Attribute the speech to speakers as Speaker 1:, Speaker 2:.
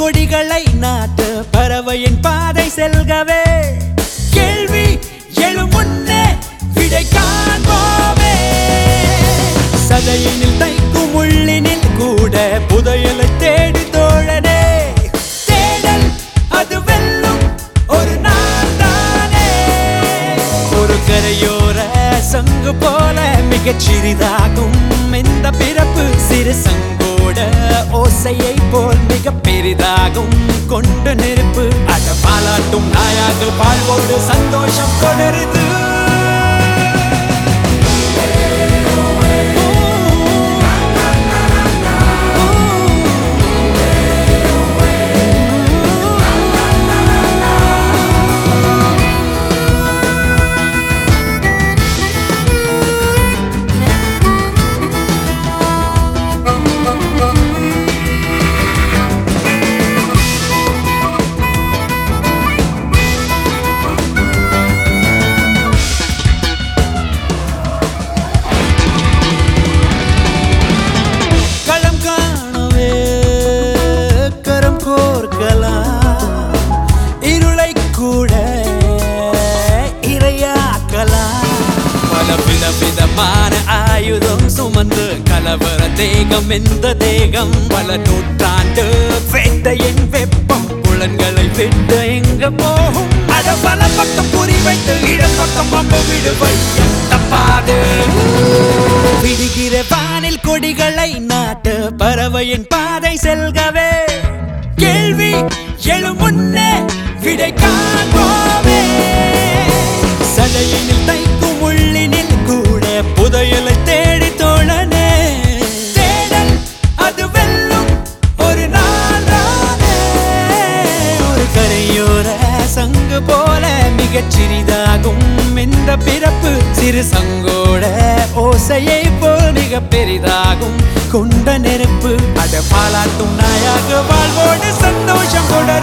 Speaker 1: கொடிகளை நாட்டு பறவையின் பாதை செல்கவே கேள்வி எழும் முன்னே விடை காண்போமே சதையினில் தைக்கும் உள்ளினில் கூட புதையலை தேடி தோழனே தேடல் அது வெல்லும் ஒரு நாள் தானே ஒரு கரையோர சங்கு போல மிகச் சிறிதாகும் இந்த பிறப்பு சிறு சங்கோட ஓசையை போல் மிக பெரிதாகும் கொண்டு நெருப்பு அட பாலாட்டும் நாயாக வாழ்வோடு சந்தோஷம் தொடருது களம் காணவே கரம் கோர்க்கலாம் இருளை கூட இரையாக்கலாம் பல வித விதமான ஆயுதம் சுமந்து கலவர தேகம் எந்த தேகம் பல நூற்றாண்டு வேட்டையின் வெப்பம் புலன்களை விட்டு எங்க போகும் அட பல பக்கம் குறி வைத்து இடம் பக்கம் பம்பு விடுவை தப்பாது விடுகிற வானில் கொடிகளை நாட்டு பறவையின் பாதை செல்கவே கேள்வி எழும் முன்னே விடை காண்போமே சதையினில் தைக்கும் உள்ளினில் கூட புதையலை தேடி தோழனே தேடல் அது வெல்லும் ஒரு நாள் தானே. ஒரு கரையோர சங்கு போல மிகச் சிறிதாகும் இந்த பிறப்பு சிறு சங்கோட ஓசையை போல் மிக பெரிதாகும் கொண்ட நெருப்பு அட பாலாட்டும் நாயாக வாழ்வோடு சந்தோஷம் கொட